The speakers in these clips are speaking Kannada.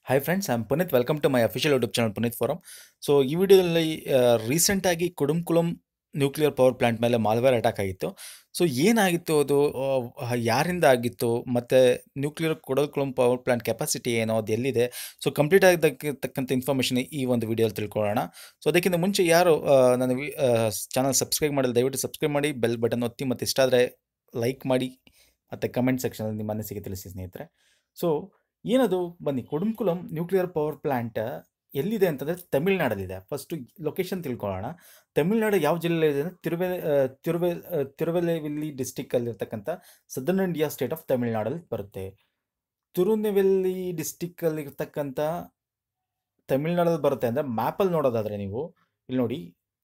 Hi friends I am Puneeth welcome to my official YouTube channel Puneeth forum so ಈ ವಿಡಿಯೋದಲ್ಲಿ ರೀಸೆಂಟಾಗಿ ಕುಡುಂಕುಲಂ ನ್ಯೂಕ್ಲಿಯರ್ ಪವರ್ ಪ್ಲಾಂಟ್ ಮೇಲೆ ಮಾಲ್ವೇರ್ ಅಟ್ಯಾಕ್ ಆಗಿತ್ತು ಸೊ ಏನಾಗಿತ್ತು ಅದು ಆ, ಯಾರಿಂದ ಆಗಿತ್ತು ಮತ್ತು nuclear Kudankulam power plant capacity ಏನೋ ಅದು ಎಲ್ಲಿದೆ ಸೊ ಕಂಪ್ಲೀಟ್ ಆಗಿದ್ದಕ್ಕಂಥ ಇನ್ಫಾರ್ಮೇಷನ್ ಈ ಒಂದು ವಿಡಿಯೋಲಿ ತಿಳ್ಕೊಳ್ಳೋಣ ಸೊ ಅದಕ್ಕಿಂತ ಮುಂಚೆ ಯಾರು ಆ, ನನ್ನ ಚಾನಲ್ ಸಬ್ಸ್ಕ್ರೈಬ್ ಮಾಡಿಲ್ಲ ದಯವಿಟ್ಟು ಸಬ್ಸ್ಕ್ರೈಬ್ ಮಾಡಿ ಬೆಲ್ ಬಟನ್ ಒತ್ತಿ ಮತ್ತು ಇಷ್ಟ ಆದರೆ ಲೈಕ್ ಮಾಡಿ ಮತ್ತು ಕಮೆಂಟ್ ಸೆಕ್ಷನಲ್ಲಿ ನಿಮ್ಮ ಅನಿಸಿಕೆ ತಿಳಿಸಿ ಸ್ನೇಹಿತರೆ ಸೊ ಏನದು ಬನ್ನಿ ಕುಡುಂಕುಲಂ ನ್ಯೂಕ್ಲಿಯರ್ ಪವರ್ ಪ್ಲಾಂಟ್ ಎಲ್ಲಿದೆ ಅಂತಂದರೆ ತಮಿಳ್ನಾಡಲ್ಲಿದೆ ಫಸ್ಟು ಲೊಕೇಶನ್ ತಿಳ್ಕೊಳ್ಳೋಣ ತಮಿಳ್ನಾಡು ಯಾವ ಜಿಲ್ಲೆಯಲ್ಲಿದೆ ಅಂದರೆ ತಿರುವೆ ಆ, ತಿರುವೆ ಆ, ತಿರುವೆಲೆವೆಲ್ಲಿ ಡಿಸ್ಟಿಕ್ಕಲ್ಲಿರ್ತಕ್ಕಂಥ ಸದರ್ನ್ ಇಂಡಿಯಾ ಸ್ಟೇಟ್ ಆಫ್ ತಮಿಳ್ನಾಡಲ್ಲಿ ಬರುತ್ತೆ ತಿರುನೆವೆಲ್ಲಿ ಡಿಸ್ಟಿಕ್ಕಲ್ಲಿರ್ತಕ್ಕಂಥ ತಮಿಳ್ನಾಡಲ್ಲಿ ಬರುತ್ತೆ ಅಂದರೆ ಮ್ಯಾಪಲ್ಲಿ ನೋಡೋದಾದರೆ ನೀವು ಇಲ್ಲಿ ನೋಡಿ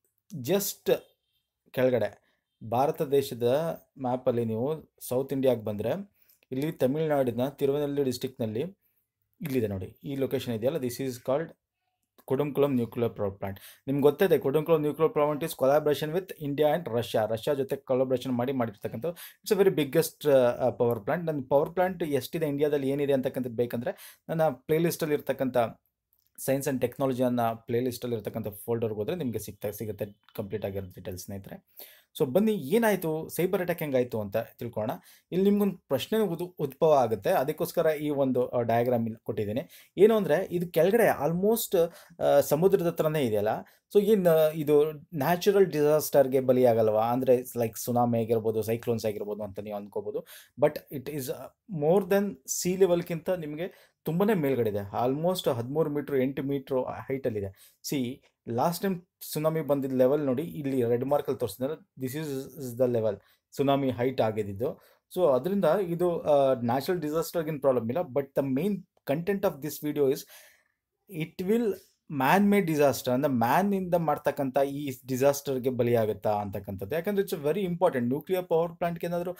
ಜಸ್ಟ್ ಕೆಳಗಡೆ ಭಾರತ ದೇಶದ ಮ್ಯಾಪಲ್ಲಿ ನೀವು ಸೌತ್ ಇಂಡಿಯಾಗೆ ಬಂದರೆ ಇಲ್ಲಿ ತಮಿಳ್ನಾಡಿನ ತಿರುವನಲ್ವೇಲಿ ಡಿಸ್ಟಿಕ್ನಲ್ಲಿ ಇಲ್ಲಿದೆ ನೋಡಿ ಈ ಲೊಕೇಶನ್ ಇದೆಯಲ್ಲ this is called Kudankulam nuclear power plant ನಿಮ್ಗೆ ಗೊತ್ತಿದೆ Kudankulam nuclear power plant is collaboration with India and Russia Russia ಜೊತೆ ಕೊಲಾಬ್ರೇಷನ್ ಮಾಡಿ ಮಾಡಿರ್ತಕ್ಕಂಥ it's a very biggest power plant ನನ್ನ ಪವರ್ ಪ್ಲಾಂಟ್ ಎಷ್ಟಿದೆ ಇಂಡಿಯಾದಲ್ಲಿ ಏನಿದೆ ಅಂತಕ್ಕಂಥದ್ದು ಬೇಕಂದರೆ ನನ್ನ ಪ್ಲೇಲಿಸ್ಟಲ್ಲಿ ಇರ್ತಕ್ಕಂಥ ಸೈನ್ಸ್ ಆ್ಯಂಡ್ ಟೆಕ್ನಾಲಜಿ ಅನ್ನೋ ಪ್ಲೇಲಿಸ್ಟಲ್ಲಿ ಇರ್ತಕ್ಕಂಥ ಫೋಲ್ಡರ್ಗೆ ಹೋದರೆ ನಿಮಗೆ ಸಿಗ್ತಾ ಸಿಗುತ್ತೆ ಕಂಪ್ಲೀಟ್ ಆಗಿರೋ ಡೀಟೇಲ್ಸ್ ಸ್ನೇಹಿತರೆ ಸೊ ಬನ್ನಿ ಏನಾಯಿತು ಸೈಬರ್ ಅಟ್ಯಾಕ್ ಹೆಂಗಾಯಿತು ಅಂತ ತಿಳ್ಕೊಳ್ಳೋಣ ಇಲ್ಲಿ ನಿಮ್ಗೊಂದು ಪ್ರಶ್ನೆ ಉದ್ ಉದ್ಭವ ಆಗುತ್ತೆ ಅದಕ್ಕೋಸ್ಕರ ಈ ಒಂದು ಡಯಾಗ್ರಾಮ್ ಇಲ್ಲಿ ಕೊಟ್ಟಿದ್ದೀನಿ ಏನು ಅಂದರೆ ಇದು ಕೆಳಗಡೆ ಆಲ್ಮೋಸ್ಟ್ ಸಮುದ್ರದ ಹತ್ರನೇ ಇದೆಯಲ್ಲ ಸೊ ಏನು ಇದು ನ್ಯಾಚುರಲ್ ಡಿಸಾಸ್ಟರ್ಗೆ ಬಲಿಯಾಗಲ್ವಾ ಅಂದರೆ ಲೈಕ್ ಸುನಾಮಿ ಆಗಿರ್ಬೋದು ಸೈಕ್ಲೋನ್ಸ್ ಆಗಿರ್ಬೋದು ಅಂತ ನೀವು ಅಂದ್ಕೋಬೋದು but it is more than sea ಲೆವೆಲ್ಗಿಂತ ನಿಮಗೆ ತುಂಬಾ ಮೇಲ್ಗಡೆ ಇದೆ ಆಲ್ಮೋಸ್ಟ್ ಹದಿಮೂರು ಮೀಟ್ರ್ ಎಂಟು ಮೀಟ್ರು ಹೈಟಲ್ಲಿದೆ ಸಿ ಲಾಸ್ಟ್ ಟೈಮ್ ಸುನಾಮಿ ಬಂದಿದ್ದ ಲೆವೆಲ್ ನೋಡಿ ಇಲ್ಲಿ ರೆಡ್ ಮಾರ್ಕಲ್ಲಿ ತೋರಿಸಿದ್ರೆ this is is the level tsunami height ಆಗಿದ್ದು ಸೊ ಅದರಿಂದ ಇದು ನ್ಯಾಚುರಲ್ ಡಿಸಾಸ್ಟರ್ಗಿನ ಪ್ರಾಬ್ಲಮ್ ಇಲ್ಲ but the main content of this video is it will man made disaster ಅಂದರೆ ಮ್ಯಾನಿಂದ ಮಾಡ್ತಕ್ಕಂಥ ಈ ಡಿಸಾಸ್ಟರ್ಗೆ ಬಲಿಯಾಗುತ್ತಾ ಅಂತಕ್ಕಂಥದ್ದು ಯಾಕಂದರೆ it's very important nuclear power ಪ್ಲಾಂಟ್ಗೆ ಏನಾದರೂ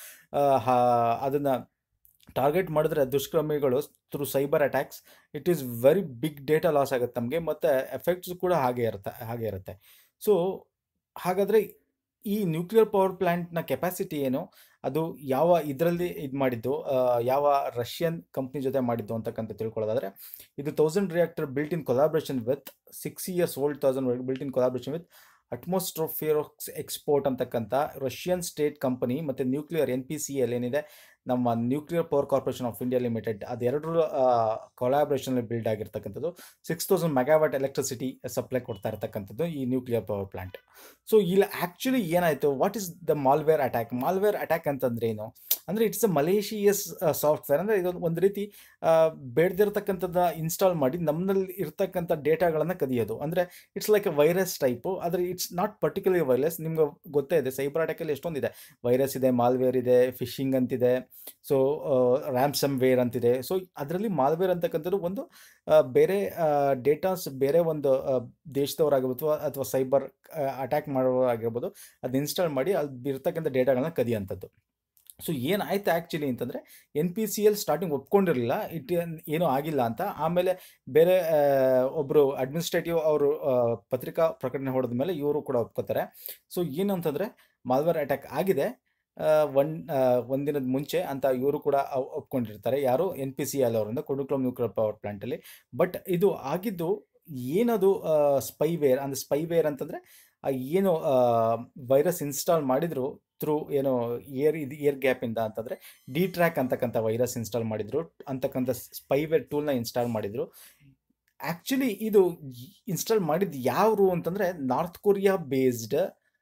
ಅದನ್ನು ಟಾರ್ಗೆಟ್ ಮಾಡಿದ್ರೆ ದುಷ್ಕರ್ಮಿಗಳು through cyber attacks it is very big data loss ಆಗುತ್ತೆ ನಮಗೆ ಮತ್ತು ಎಫೆಕ್ಟ್ಸ್ ಕೂಡ ಹಾಗೆ ಇರುತ್ತೆ ಹಾಗೆ ಇರುತ್ತೆ ಸೊ ಹಾಗಾದರೆ ಈ ನ್ಯೂಕ್ಲಿಯರ್ ಪವರ್ ಪ್ಲ್ಯಾಂಟ್ನ ಕೆಪಾಸಿಟಿ ಏನು ಅದು ಯಾವ ಇದರಲ್ಲಿ ಇದು ಮಾಡಿದ್ದು ಆ, ಯಾವ ರಷ್ಯನ್ ಕಂಪ್ನಿ ಜೊತೆ ಮಾಡಿದ್ದು ಅಂತಕ್ಕಂಥ ತಿಳ್ಕೊಳ್ಳೋದಾದರೆ ಇದು thousand reactor built in collaboration with six years old thousand built in collaboration with ಅಟ್ಮೋಸ್ಟ್ರೋಫಿಯರೋಕ್ಸ್ ಎಕ್ಸ್ಪೋರ್ಟ್ ಅಂತಕ್ಕಂಥ ರಷ್ಯನ್ ಸ್ಟೇಟ್ ಕಂಪನಿ ಮತ್ತು nuclear N P C L ಏನಿದೆ ನಮ್ಮ nuclear power corporation of India limited ಅದೆರಡರ ಕೊಲಾಬ್ರೇಷನಲ್ಲಿ ಬಿಲ್ಡ್ ಆಗಿರ್ತಕ್ಕಂಥದ್ದು six thousand megawatt electricity supply ಕೊಡ್ತಾ ಇರ್ತಕ್ಕಂಥದ್ದು ಈ ನ್ಯೂಕ್ಲಿಯರ್ ಪವರ್ ಪ್ಲಾಂಟ್ ಸೊ ಇಲ್ಲಿ ಆ್ಯಕ್ಚುಲಿ ಏನಾಯಿತು what is the malware attack malware attack ಅಂತಂದ್ರೆ ಏನು ಅಂದರೆ ಇಟ್ಸ್ ಅ ಮಲೇಷಿಯಸ್ ಸಾಫ್ಟ್ವೇರ್ ಅಂದರೆ ಇದೊಂದು ಒಂದು ರೀತಿ ಬೇಡದಿರ್ತಕ್ಕಂಥದ್ದು ಇನ್ಸ್ಟಾಲ್ ಮಾಡಿ ನಮ್ಮಲ್ಲಿ ಇರ್ತಕ್ಕಂಥ ಡೇಟಾಗಳನ್ನು ಕದಿಯೋದು ಅಂದರೆ it's like a virus type ಆದರೆ ಇಟ್ಸ್ ನಾಟ್ ಪರ್ಟಿಕ್ಯುಲರ್ ವೈರಸ್ ನಿಮ್ಗೆ ಗೊತ್ತೇ ಇದೆ ಸೈಬರ್ ಅಟ್ಯಾಕಲ್ಲಿ ಎಷ್ಟೊಂದಿದೆ ವೈರಸ್ ಇದೆ ಮಾಲ್ವೇರ್ ಇದೆ ಫಿಶಿಂಗ್ ಅಂತಿದೆ ಸೊ ರ್ಯಾಮ್ಸಮ್ ವೇರ್ ಅಂತಿದೆ ಸೊ ಅದರಲ್ಲಿ ಮಾಲ್ವೇರ್ ಅಂತಕ್ಕಂಥದ್ದು ಒಂದು ಆ, ಬೇರೆ ಡೇಟಾಸ್ ಬೇರೆ ಒಂದು ಆ, ದೇಶದವರಾಗಿರ್ಬೋದು ಅಥವಾ ಸೈಬರ್ ಅಟ್ಯಾಕ್ ಮಾಡೋರಾಗಿರ್ಬೋದು ಅದನ್ನ ಇನ್ಸ್ಟಾಲ್ ಮಾಡಿ ಅಲ್ಲಿ ಇರ್ತಕ್ಕಂಥ ಡೇಟಾಗಳನ್ನ ಕದಿಯೋಂಥದ್ದು ಸೊ ಏನಾಯ್ತು ಆ್ಯಕ್ಚುಲಿ ಅಂತಂದರೆ N P C L starting ಒಪ್ಕೊಂಡಿರಲಿಲ್ಲ ಇಟ್ ಏನೂ ಆಗಿಲ್ಲ ಅಂತ ಆಮೇಲೆ ಬೇರೆ ಒಬ್ಬರು ಅಡ್ಮಿನಿಸ್ಟ್ರೇಟಿವ್ ಅವರು ಪತ್ರಿಕಾ ಪ್ರಕಟಣೆ ಹೊಡೆದ ಮೇಲೆ ಇವರು ಕೂಡ ಒಪ್ಕೋತಾರೆ ಸೊ ಏನು ಅಂತಂದರೆ ಮಾಲ್ವೇರ್ ಅಟ್ಯಾಕ್ ಆಗಿದೆ ಒನ್ ಒಂದಿನದ ಮುಂಚೆ ಅಂತ ಇವರು ಕೂಡ ಅವ್- ಒಪ್ಕೊಂಡಿರ್ತಾರೆ ಯಾರು ಎನ್ ಪಿ ಸಿ ಎಲ್ ಅವರಿಂದ ಕುಡುಕ್ಲಂ ನ್ಯೂಕ್ಲಿಯರ್ ಪವರ್ ಪ್ಲಾಂಟಲ್ಲಿ ಬಟ್ ಇದು ಆಗಿದ್ದು ಏನದು ಸ್ಪೈವೇರ್ ಅಂದರೆ ಸ್ಪೈವೇರ್ ಅಂತಂದರೆ ಏನು ವೈರಸ್ ಇನ್ಸ್ಟಾಲ್ ಮಾಡಿದ್ರು ಥ್ರೂ ಏನೋ ಏರ್ ಇದು ಏರ್ ಗ್ಯಾಪಿಂದ ಅಂತಂದರೆ ಡಿ ಟ್ರ್ಯಾಕ್ ಅಂತಕ್ಕಂಥ ವೈರಸ್ ಇನ್ಸ್ಟಾಲ್ ಮಾಡಿದ್ರು ಅಂತಕ್ಕಂಥ ಸ್ಪೈವೇರ್ ಟೂಲ್ನ ಇನ್ಸ್ಟಾಲ್ ಮಾಡಿದ್ರು ಆ್ಯಕ್ಚುಲಿ ಇದು ಇನ್ಸ್ಟಾಲ್ ಮಾಡಿದ್ದು ಯಾರು ಅಂತಂದರೆ ನಾರ್ತ್ ಕೊರಿಯಾ ಬೇಸ್ಡ್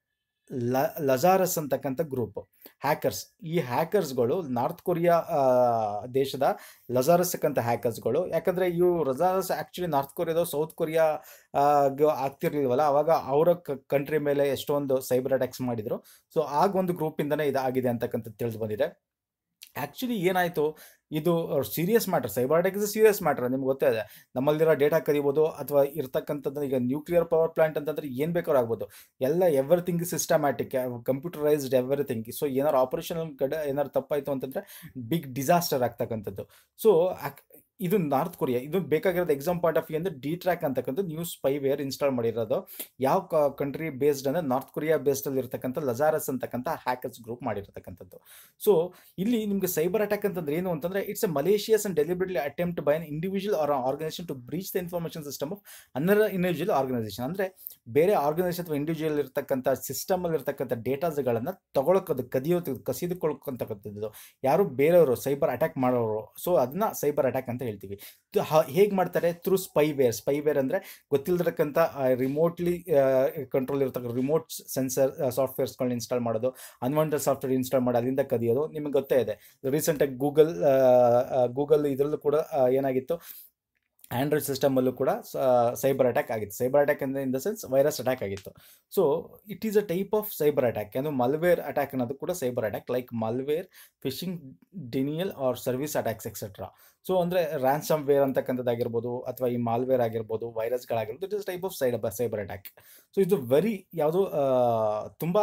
ಲ ಲಜಾರಸ್ ಅಂತಕ್ಕಂಥ ಗ್ರೂಪ್ ಹ್ಯಾಕರ್ಸ್ ಈ ಹ್ಯಾಕರ್ಸ್ಗಳು ನಾರ್ತ್ ಕೊರಿಯಾ ಆ, ದೇಶದ ಲಜಾರಸ್ ಅಂತ ಹ್ಯಾಕರ್ಸ್ಗಳು ಯಾಕಂದರೆ ಇವು ಲಜಾರಸ್ ಆ್ಯಕ್ಚುಲಿ ನಾರ್ತ್ ಕೊರಿಯಾದವು ಸೌತ್ ಕೊರಿಯಾ ಆ, ಗ- ಆಗ್ತಿರ್ಲಿಲ್ವಲ್ಲ ಅವಾಗ ಅವರ ಕಂಟ್ರಿ ಮೇಲೆ ಎಷ್ಟೊಂದು ಸೈಬರ್ ಅಟ್ಯಾಕ್ಸ್ ಮಾಡಿದರು ಸೊ ಆಗ ಒಂದು ಗ್ರೂಪಿಂದನೇ ಇದಾಗಿದೆ ಅಂತಕ್ಕಂಥದ್ದು ತಿಳಿದು ಬಂದಿದೆ ಆ್ಯಕ್ಚುಲಿ ಏನಾಯಿತು ಇದು serious matter cyber attack is serious matter ನಿಮ್ಗೆ ಗೊತ್ತೇ ಇದೆ ನಮ್ಮಲ್ಲಿರೋ ಡೇಟಾ ಕದಿಬೋದು ಅಥವಾ ಇರ್ತಕ್ಕಂಥದ್ದು ಈಗ ನ್ಯೂಕ್ಲಿಯರ್ ಪವರ್ ಪ್ಲಾಂಟ್ ಅಂತಂದ್ರೆ ಏನು ಬೇಕಾದ್ರೂ ಆಗ್ಬೋದು ಎಲ್ಲ everything systematic computerised everything so ಏನಾರು ಆಪರೇಷನಲ್ ಕಡೆ ಏನಾರು ತಪ್ಪಾಯಿತು ಅಂತಂದರೆ ಬಿಗ್ ಡಿಸಾಸ್ಟರ್ ಆಗ್ತಕ್ಕಂಥದ್ದು ಸೊ ಇದು ನಾರ್ತ್ ಕೊರಿಯಾ ಇದು ಬೇಕಾಗಿರೋದು ಎಕ್ಸಾಮ್ ಪಾಯಿಂಟ್ ಆಫ್ ವ್ಯೂ ಅಂದ್ರೆ ಡಿ ಟ್ರ್ಯಾಕ್ ಅಂತಕ್ಕಂಥ ನ್ಯೂ ಸ್ಪೈವೇರ್ ಇನ್ಸ್ಟಾಲ್ ಮಾಡಿರೋದು ಯಾವ ಕಂಟ್ರಿ ಬೇಸ್ಡ್ ಅಂದ್ರೆ ನಾರ್ತ್ ಕೊರಿಯಾ ಬೇಸ್ಡ್ ಅಲ್ಲಿ ಇರ್ತಕ್ಕಂಥ ಲಜಾರಸ್ ಅಂತಕ್ಕಂಥ ಹ್ಯಾಕರ್ಸ್ ಗ್ರೂಪ್ ಮಾಡಿರ್ತಕ್ಕಂಥದ್ದು ಸೊ ಇಲ್ಲಿ ನಿಮಗೆ ಸೈಬರ್ ಅಟ್ಯಾಕ್ ಅಂತಂದ್ರೆ ಏನು ಅಂತಂದ್ರೆ it's a malicious and deliberately attempt by an individual or organisation to breach the information system of another individual organisation ಅಂದ್ರೆ ಬೇರೆ ಆರ್ಗನೈಸೇಷನ್ ಅಥವಾ ಇಂಡಿವಿಜುವಲ್ ಇರ್ತಕ್ಕಂಥ ಸಿಸ್ಟಮ್ ಅಲ್ಲಿ ಇರ್ತಕ್ಕಂಥ ಡೇಟಾಸ್ಗಳನ್ನ ತಗೊಳಕೋದು ಕದಿಯೋದು ಕಸಿದುಕೊಳ್ಕೊಂತಕ್ಕಂಥದ್ದು ಯಾರು ಬೇರೆಯವರು ಸೈಬರ್ ಅಟ್ಯಾಕ್ ಮಾಡೋರು ಸೊ ಅದನ್ನ ಸೈಬರ್ ಅಟ್ಯಾಕ್ ಅಂತ ಹೇಳ್ತೀವಿ ಹೇಗೆ ಮಾಡ್ತಾರೆ ಥ್ರೂ ಸ್ಪೈವೇರ್ ಸ್ಪೈವೇರ್ ಅಂದರೆ ಗೊತ್ತಿಲ್ಲದಿರಕ್ಕಂಥ ರಿಮೋಟ್ಲಿ ಕಂಟ್ರೋಲ್ ಇರತಕ್ಕ ರಿಮೋಟ್ ಸೆನ್ಸರ್ ಸಾಫ್ಟ್ವೇರ್ಸ್ಗಳನ್ನ ಇನ್ಸ್ಟಾಲ್ ಮಾಡೋದು ಅನ್ವಾಂಟೆಡ್ ಸಾಫ್ಟ್ವೇರ್ ಇನ್ಸ್ಟಾಲ್ ಮಾಡಿ ಅಲ್ಲಿಂದ ಕದಿಯೋದು ನಿಮಗೆ ಗೊತ್ತೇ ಇದೆ ರೀಸೆಂಟಾಗಿ ಗೂಗಲ್ ಗೂಗಲ್ ಇದರಲ್ಲೂ ಕೂಡ ಆ, ಏನಾಗಿತ್ತು ಆಂಡ್ರಾಯ್ಡ್ ಸಿಸ್ಟಮಲ್ಲೂ ಕೂಡ ಸೈಬರ್ ಅಟ್ಯಾಕ್ ಆಗಿತ್ತು ಸೈಬರ್ ಅಟ್ಯಾಕ್ ಅಂದರೆ in the sense virus attack ಆಗಿತ್ತು so it is a type of cyber attack ಅಂದರೆ ಮಲ್ವೇರ್ ಅಟ್ಯಾಕ್ ಅನ್ನೋದು ಕೂಡ cyber attack like malware phishing denial or service attacks etcetera so ಅಂದರೆ ರ್ಯಾನ್ಸಮ್ ವೇರ್ ಅಂತಕ್ಕಂಥದ್ದಾಗಿರ್ಬೋದು ಅಥವಾ ಈ ಮಾಲ್ವೇರ್ ಆಗಿರ್ಬೋದು ವೈರಸ್ಗಳಾಗಿರ್ಬೋದು it is type of side cyber attack so ಇದು ವೆರಿ ಯಾವುದು ತುಂಬ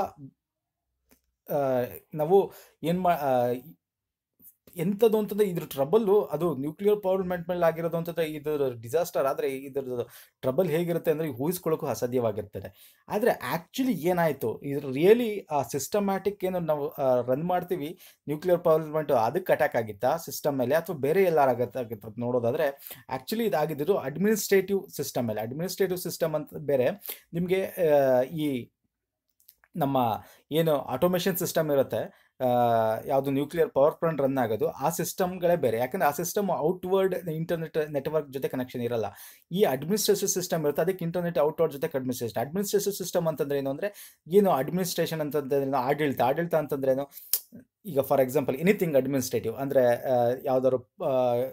ನಾವು ಏನು ಮಾ ಆ, ಎಂಥದ್ದು ಅಂತಂದ್ರೆ ಇದ್ರ ಟ್ರಬಲ್ಲು ಅದು ನ್ಯೂಕ್ಲಿಯರ್ ಪವರ್ ಪ್ಲಾಂಟ್ ಮೇಲೆ ಆಗಿರೋದು ಅಂತಂದ್ರೆ ಇದ್ರ ಡಿಸಾಸ್ಟರ್ ಆದರೆ ಇದ್ರ ಟ್ರಬಲ್ ಹೇಗಿರುತ್ತೆ ಅಂದರೆ ಊಹಿಸ್ಕೊಳ್ಳೋಕ್ಕೂ ಅಸಾಧ್ಯವಾಗಿರ್ತದೆ ಆದರೆ ಆ್ಯಕ್ಚುಲಿ ಏನಾಯಿತು ಇದ್ರ ರಿಯಲಿ ಆ ಸಿಸ್ಟಮ್ಯಾಟಿಕ್ ಏನು ನಾವು ರನ್ ಮಾಡ್ತೀವಿ ನ್ಯೂಕ್ಲಿಯರ್ ಪವರ್ ಪ್ಲಾಂಟ್ ಅದಕ್ಕೆ ಅಟ್ಯಾಕ್ ಆಗಿತ್ತಾ ಸಿಸ್ಟಮ್ ಮೇಲೆ ಅಥವಾ ಬೇರೆ ಎಲ್ಲಾರು ಆಗತ್ತೆ ಆಗಿತ್ತ ನೋಡೋದಾದರೆ ಆ್ಯಕ್ಚುಲಿ ಇದಾಗಿದ್ದು ಅಡ್ಮಿನಿಸ್ಟ್ರೇಟಿವ್ ಸಿಸ್ಟಮ್ ಮೇಲೆ ಅಡ್ಮಿನಿಸ್ಟ್ರೇಟಿವ್ ಸಿಸ್ಟಮ್ ಅಂತ ಬೇರೆ ನಿಮಗೆ ಈ ನಮ್ಮ ಏನು ಆಟೋಮೇಷನ್ ಸಿಸ್ಟಮ್ ಇರುತ್ತೆ ಯಾವುದು ನ್ಯೂಕ್ಲಿಯರ್ ಪವರ್ ಪ್ಲಾಂಟ್ ರನ್ ಆಗೋದು ಆ ಸಿಸ್ಟಮ್ಗಳೇ ಬೇರೆ ಯಾಕಂದರೆ ಆ ಸಿಸ್ಟಮ್ ಔಟ್ವರ್ಡ್ ಇಂಟರ್ನೆಟ್ ನೆಟ್ವರ್ಕ್ ಜೊತೆ ಕನೆಕ್ಷನ್ ಇರಲ್ಲ ಈ ಅಡ್ಮಿನಿಸ್ಟ್ರೇಟಿವ್ ಸಿಸ್ಟಮ್ ಇರುತ್ತೆ ಅದಕ್ಕೆ ಇಂಟರ್ನೆಟ್ ಔಟ್ವರ್ಡ್ ಜೊತೆ ಅಡ್ಮಿನಿಸ್ಟ್ರೇಷನ್ ಅಡ್ಮಿನಿಸ್ಟ್ರೇಟಿವ್ ಸಿಸ್ಟಮ್ ಅಂತಂದ್ರೆ ಏನು ಅಂದರೆ ಏನು ಅಡ್ಮಿನಿಸ್ಟ್ರೇಷನ್ ಅಂತಂದ್ರೆ ಏನು? ಆಡಳಿತ ಆಡಳಿತ ಅಂತಂದ್ರೆ ಏನು ಈಗ ಫಾರ್ ಎಕ್ಸಾಂಪಲ್ ಎನಿಥಿಂಗ್ ಅಡ್ಮಿನಿಸ್ಟ್ರೇಟಿವ್ ಅಂದರೆ ಯಾವ್ದಾದ್ರು ಆ,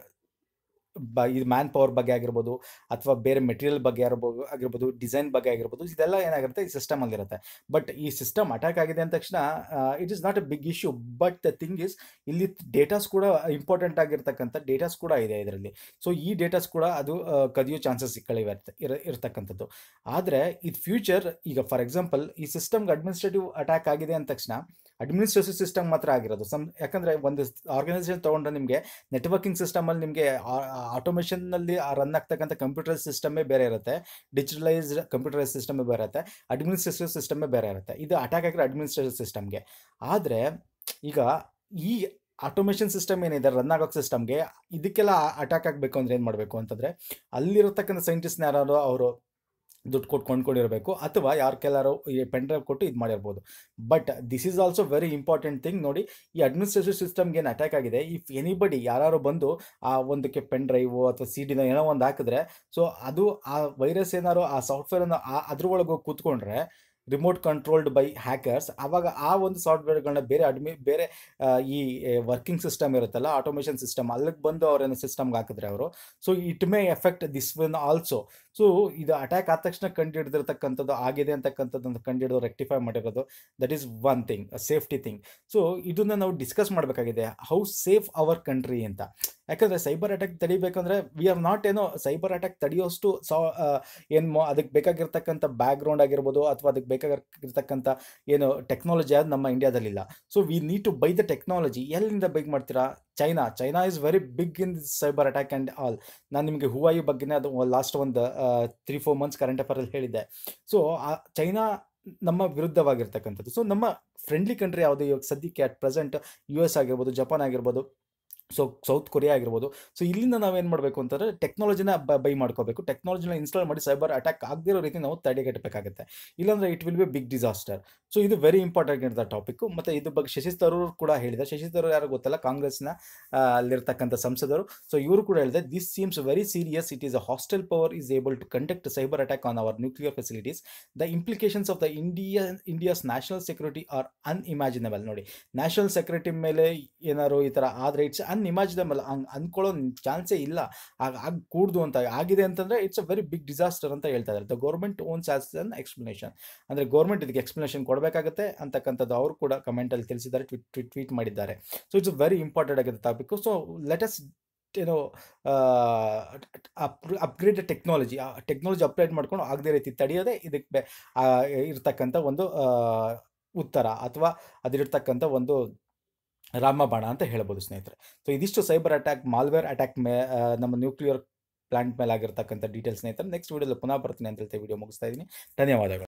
ಬ ಇದು ಮ್ಯಾನ್ ಪವರ್ ಬಗ್ಗೆ ಆಗಿರ್ಬೋದು ಅಥವಾ ಬೇರೆ ಮೆಟೀರಿಯಲ್ ಬಗ್ಗೆ ಆಗಿರ್ಬೋದು ಆಗಿರ್ಬೋದು ಡಿಸೈನ್ ಬಗ್ಗೆ ಆಗಿರ್ಬೋದು ಇದೆಲ್ಲ ಏನಾಗಿರುತ್ತೆ ಈ ಸಿಸ್ಟಮಲ್ಲಿ ಇರುತ್ತೆ ಬಟ್ ಈ ಸಿಸ್ಟಮ್ ಅಟ್ಯಾಕ್ ಆಗಿದೆ ಅಂದ ತಕ್ಷಣ it is not a big issue but the thing is ಇಲ್ಲಿ ಡೇಟಾಸ್ ಕೂಡ ಇಂಪಾರ್ಟೆಂಟ್ ಆಗಿರ್ತಕ್ಕಂಥ ಡೇಟಾಸ್ ಕೂಡ ಇದೆ ಇದರಲ್ಲಿ ಸೊ ಈ ಡೇಟಾಸ್ ಕೂಡ ಅದು ಆ, ಕದಿಯೋ ಚಾನ್ಸಸ್ ಸಿಕ್ಕಳಿವೆ ಇರ ಇರ್ತಕ್ಕಂಥದ್ದು ಆದರೆ ಇದು ಫ್ಯೂಚರ್ ಈಗ ಫಾರ್ ಎಕ್ಸಾಂಪಲ್ ಈ ಸಿಸ್ಟಮ್ಗೆ ಅಡ್ಮಿನಿಸ್ಟ್ರೇಟಿವ್ ಅಟ್ಯಾಕ್ ಆಗಿದೆ ಅಂದ ತಕ್ಷಣ ಅಡ್ಮಿನಿಸ್ಟ್ರೇಟಿವ್ ಸಿಸ್ಟಮ್ ಮಾತ್ರ ಆಗಿರೋದು ಸಮ್ ಯಾಕಂದರೆ ಒಂದು ಆರ್ಗನೈಸೇಷನ್ ತೊಗೊಂಡ್ರೆ ನಿಮಗೆ ನೆಟ್ವರ್ಕಿಂಗ್ ಸಿಸ್ಟಮಲ್ಲಿ ನಿಮಗೆ ಆಟೋಮೇಷನ್ನಲ್ಲಿ ರನ್ ಆಗ್ತಕ್ಕಂಥ ಕಂಪ್ಯೂಟರ್ ಸಿಸ್ಟಮೇ ಬೇರೆ ಇರುತ್ತೆ ಡಿಜಿಟಲೈಸ್ಡ್ ಕಂಪ್ಯೂಟರೈಸ್ ಸಿಸ್ಟಮೇ ಬೇರೆ ಇರುತ್ತೆ ಅಡ್ಮಿನಿಸ್ಟ್ರೇಟಿವ್ ಸಿಸ್ಟಮೇ ಬೇರೆ ಇರುತ್ತೆ ಇದು ಅಟ್ಯಾಕ್ ಆಗಿರೋ ಅಡ್ಮಿನಿಸ್ಟ್ರೇಟಿವ್ ಸಿಸ್ಟಮ್ಗೆ ಆದರೆ ಈಗ ಈ ಆಟೋಮೇಷನ್ ಸಿಸ್ಟಮ್ ಏನಿದೆ ರನ್ ಆಗೋ ಸಿಸ್ಟಮ್ಗೆ ಇದಕ್ಕೆಲ್ಲ ಅಟ್ಯಾಕ್ ಆಗಬೇಕು ಅಂದ್ರೆ ಏನು ಮಾಡಬೇಕು ಅಂತಂದರೆ ಅಲ್ಲಿರತಕ್ಕಂಥ ಸೈಂಟಿಸ್ಟ್ನ ಯಾರು ಅವರು ದುಡ್ಡು ಕೊಟ್ಟು ಕೊಂಡ್ಕೊಂಡಿರಬೇಕು ಅಥವಾ ಯಾರ ಕೆಲವರು ಈ ಪೆನ್ ಡ್ರೈವ್ ಕೊಟ್ಟು ಇದು ಮಾಡಿರ್ಬೋದು but this is also very important thing ನೋಡಿ ಈ ಅಡ್ಮಿನಿಸ್ಟ್ರೇಟಿವ್ ಸಿಸ್ಟಮ್ಗೆ ಏನು ಅಟ್ಯಾಕ್ ಆಗಿದೆ ಇಫ್ ಎನಿಬಡಿ ಯಾರು ಬಂದು ಆ ಒಂದಕ್ಕೆ ಪೆನ್ ಡ್ರೈವು ಅಥವಾ ಸಿ ಡಿನ ಏನೋ ಒಂದು ಹಾಕಿದ್ರೆ ಸೊ ಅದು ಆ ವೈರಸ್ ಏನಾರು ಆ ಸಾಫ್ಟ್ವೇರನ್ನು ಆ ಅದ್ರೊಳಗೆ ಹೋಗಿ ಕೂತ್ಕೊಂಡ್ರೆ ರಿಮೋಟ್ ಕಂಟ್ರೋಲ್ಡ್ ಬೈ ಹ್ಯಾಕರ್ಸ್ ಆವಾಗ ಆ ಒಂದು ಸಾಫ್ಟ್ವೇರ್ಗಳನ್ನ ಬೇರೆ ಅಡ್ಮಿ ಬೇರೆ ಆ, ಈ ವರ್ಕಿಂಗ್ ಸಿಸ್ಟಮ್ ಇರುತ್ತಲ್ಲ ಆಟೋಮೇಷನ್ ಸಿಸ್ಟಮ್ ಅಲ್ಲಿಗೆ ಬಂದು ಅವರೇನು ಸಿಸ್ಟಮ್ಗೆ ಹಾಕಿದ್ರೆ ಅವರು so it may effect this one also so ಇದು ಅಟ್ಯಾಕ್ ಆದ ತಕ್ಷಣ ಕಂಡು ಹಿಡಿದಿರ್ತಕ್ಕಂಥದ್ದು ಆಗಿದೆ ಅಂತಕ್ಕಂಥದ್ದನ್ನು ಕಂಡು ಹಿಡಿದು ರೆಕ್ಟಿಫೈ ಮಾಡಿರೋದು that is one thing safety thing so ಇದನ್ನ ನಾವು ಡಿಸ್ಕಸ್ ಮಾಡಬೇಕಾಗಿದೆ ಹೌ ಸೇಫ್ ಅವರ್ ಕಂಟ್ರಿ ಅಂತ ಯಾಕಂದರೆ ಸೈಬರ್ ಅಟ್ಯಾಕ್ ತಡಿಬೇಕಂದ್ರೆ ವಿ ಆರ್ ನಾಟ್ ಏನೋ ಸೈಬರ್ ಅಟ್ಯಾಕ್ ತಡೆಯೋಷ್ಟು ಸಾ ಏನು ಅದಕ್ಕೆ ಬೇಕಾಗಿರ್ತಕ್ಕಂಥ ಬ್ಯಾಕ್ಗ್ರೌಂಡ್ ಆಗಿರ್ಬೋದು ಅಥವಾ ಅದಕ್ಕೆ ಬೇಕಾಗಿರ್ತಕ್ಕಂಥ ಏನು ಟೆಕ್ನಾಲಜಿ ಅದು ನಮ್ಮ ಇಂಡಿಯಾದಲ್ಲಿಲ್ಲ so we need to buy the technology ಎಲ್ಲಿಂದ ಬೈಕ್ ಮಾಡ್ತೀರಾ China China is very big in cyber attack and all ನಾನು ನಿಮಗೆ ಹುವಾಯಿ ಬಗ್ಗೆನೇ ಅದು ಲಾಸ್ಟ್ ಒಂದು ತ್ರೀ ಫೋರ್ ಮಂತ್ಸ್ ಕರೆಂಟ್ ಅಫೇರಲ್ಲಿ ಹೇಳಿದ್ದೆ ಸೊ ಚೈನಾ ನಮ್ಮ ವಿರುದ್ಧವಾಗಿರ್ತಕ್ಕಂಥದ್ದು ಸೊ ನಮ್ಮ ಫ್ರೆಂಡ್ಲಿ ಕಂಟ್ರಿ ಯಾವುದು ಇವಾಗ ಸದ್ಯಕ್ಕೆ ಅಟ್ ಪ್ರೆಸೆಂಟ್ ಯು ಎಸ್ ಆಗಿರ್ಬೋದು ಜಪಾನ್ ಆಗಿರ್ಬೋದು ಸೊ ಸೌತ್ ಕೊರಿಯಾ ಆಗಿರ್ಬೋದು ಸೊ ಇಲ್ಲಿಂದ ನಾವೇನು ಮಾಡಬೇಕು ಅಂತಂದರೆ ಟೆಕ್ನಾಲಜಿನ ಬೈ ಮಾಡ್ಕೋಬೇಕು ಟೆಕ್ನಾಲಜಿನ ಇನ್ಸ್ಟಾಲ್ ಮಾಡಿ ಸೈಬರ್ ಅಟ್ಯಾಕ್ ಆಗದಿರೋ ರೀತಿ ನಾವು ತಡೆಗಟ್ಟಬೇಕಾಗುತ್ತೆ ಇಲ್ಲಾಂದರೆ it will be big disaster so ಇದು ವೆರಿ ಇಂಪಾರ್ಟೆಂಟ್ ಇರೋದ ಟಾಪಿಕ್ಕು ಮತ್ತು ಇದ್ರ ಬಗ್ಗೆ ಶಶಿ ತರೂರ್ ಕೂಡ ಹೇಳಿದೆ ಶಶಿ ತರೂರ್ ಯಾರು ಗೊತ್ತಲ್ಲ ಕಾಂಗ್ರೆಸ್ನ ಆ, ಅಲ್ಲಿರ್ತಕ್ಕಂಥ ಸಂಸದರು ಸೊ ಇವರು ಕೂಡ ಹೇಳಿದೆ this seems very serious it is a hostile power is able to conduct cyber attack on our nuclear facilities the implications of the India India's national security are unimaginable ನೋಡಿ ನ್ಯಾಷನಲ್ ಸೆಕ್ಯೂರಿಟಿ ಮೇಲೆ ಏನಾದ್ರು ಈ ಥರ ಆದರೆ ಇಟ್ಸ್ ಅನ್ಇಮ್ಯಾಜಿನಬಲ್ ಹಂಗೆ ಅಂದ್ಕೊಳ್ಳೋ ಚಾನ್ಸೇ ಇಲ್ಲ ಆಗ ಆಗ ಕೂಡ್ದು ಅಂತ ಆಗಿದೆ ಅಂತಂದರೆ it's a very big disaster ಅಂತ ಹೇಳ್ತಾ ಇದ್ದಾರೆ the government owns as an explanation ಅಂದರೆ ಗೌರ್ಮೆಂಟ್ ಇದಕ್ಕೆ ಎಕ್ಸ್ಪ್ಲನೇಷನ್ ಕೊಡಬೇಕಾಗುತ್ತೆ ಅಂತಕ್ಕಂಥದ್ದು ಅವರು ಕೂಡ ಕಮೆಂಟಲ್ಲಿ ತಿಳಿಸಿದ್ದಾರೆ ಟ್ವೀಟ್ ಟ್ವೀಟ್ ಟ್ವೀಟ್ ಮಾಡಿದ್ದಾರೆ ಸೊ ಇಟ್ಸ್ ವೆರಿ ಇಂಪಾರ್ಟೆಂಟ್ ಆಗಿದೆ ಟಾಪಿಕ್ಕು ಸೊ ಲೆಟಸ್ ಏನೋ ಅಪ್ಗ್ರೇಡ್ ಟೆಕ್ನಾಲಜಿ ಟೆಕ್ನಾಲಜಿ ಅಪ್ಗ್ರೇಡ್ ಮಾಡ್ಕೊಂಡು ಆಗದೇ ರೀತಿ ತಡೆಯೋದೇ ಇದಕ್ಕೆ ಬೆ- ಆ, ಇರ್ತಕ್ಕಂಥ ಒಂದು ಆ, ಉತ್ತರ ಅಥವಾ ಅದಿರ್ತಕ್ಕಂಥ ಒಂದು ರಾಮಬಾಣ ಅಂತ ಹೇಳ್ಬೋದು ಸ್ನೇಹಿತರೆ ಸೊ ಇದಿಷ್ಟು cyber attack malware attack may ಆ, ನಮ್ಮ ನ್ಯೂಕ್ಲಿಯರ್ ಪ್ಲಾಂಟ್ ಮೇಲೆ ಆಗಿರ್ತಕ್ಕಂಥ ಡೀಟೇಲ್ಸ್ ಸ್ನೇಹಿತರೆ ನೆಕ್ಸ್ಟ್ ವೀಡಿಯೋದಲ್ಲಿ ಪುನಃ ಬರ್ತೀನಿ ಅಂತ ಹೇಳ್ತಾ ವಿಡಿಯೋ ಮುಗಿಸ್ತಾ ಇದ್ದೀನಿ ಧನ್ಯವಾದಗಳು